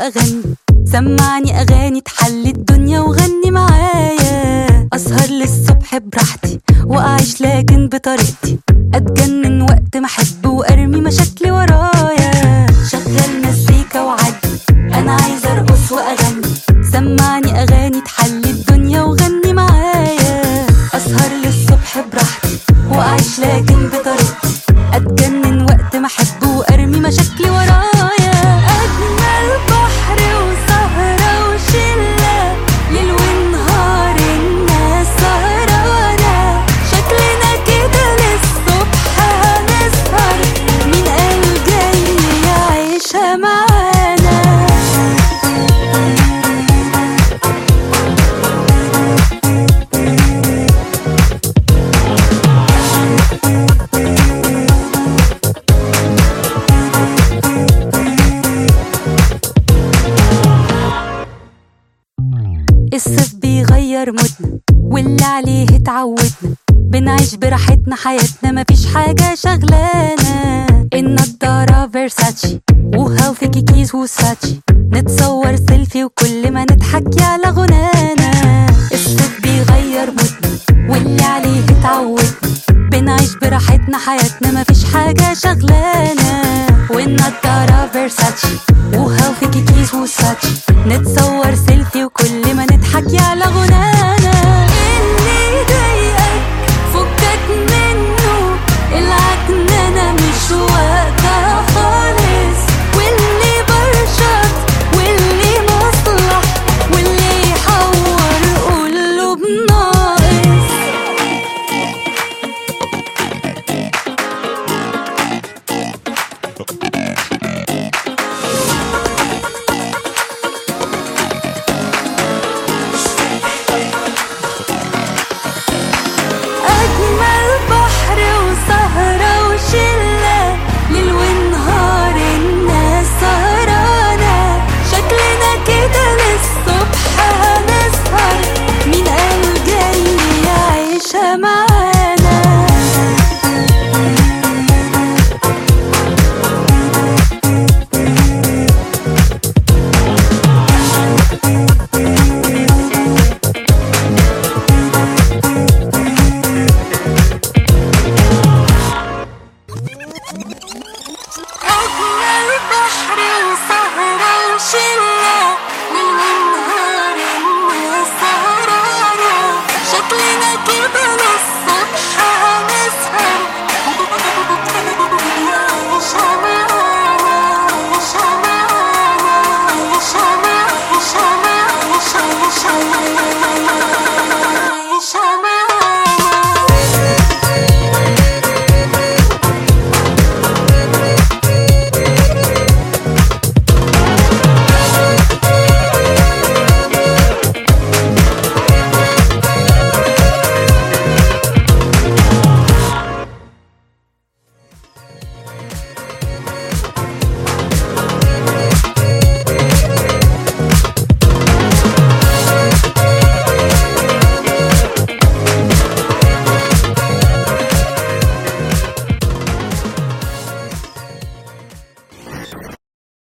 واغني سمعني اغاني تحلي الدنيا وغني معايا اسهر للصبح براحتي واعيش لكن بطريقتي اتجنن وقت ما احب وارمي مشاكلي ورايا شغل مزيكا وعدي انا عايزه ارقص واغني سمعني اغاني تحلي الدنيا وغني معايا اسهر للصبح براحتي واعيش لكن بطريقتي اتجنن وقت ما احب وارمي مشاكلي ورايا اجمل بحر وسهره وشله ليل ونهار الناس سهرانه شكلنا كده للصبح هنسهر مين قال جاي يعيشها معانا الصيف بيغير مودنا واللي عليه اتعودنا بنعيش براحتنا حياتنا مفيش حاجة شغلانا النضارة فيرساتشي وهيلثي كيكيز وساتشي نتصور سيلفي وكل ما نضحك يعلى غنانا الصيف بيغير مودنا واللي عليه اتعودنا بنعيش براحتنا حياتنا مفيش حاجة شغلانا والنضارة فيرساتشي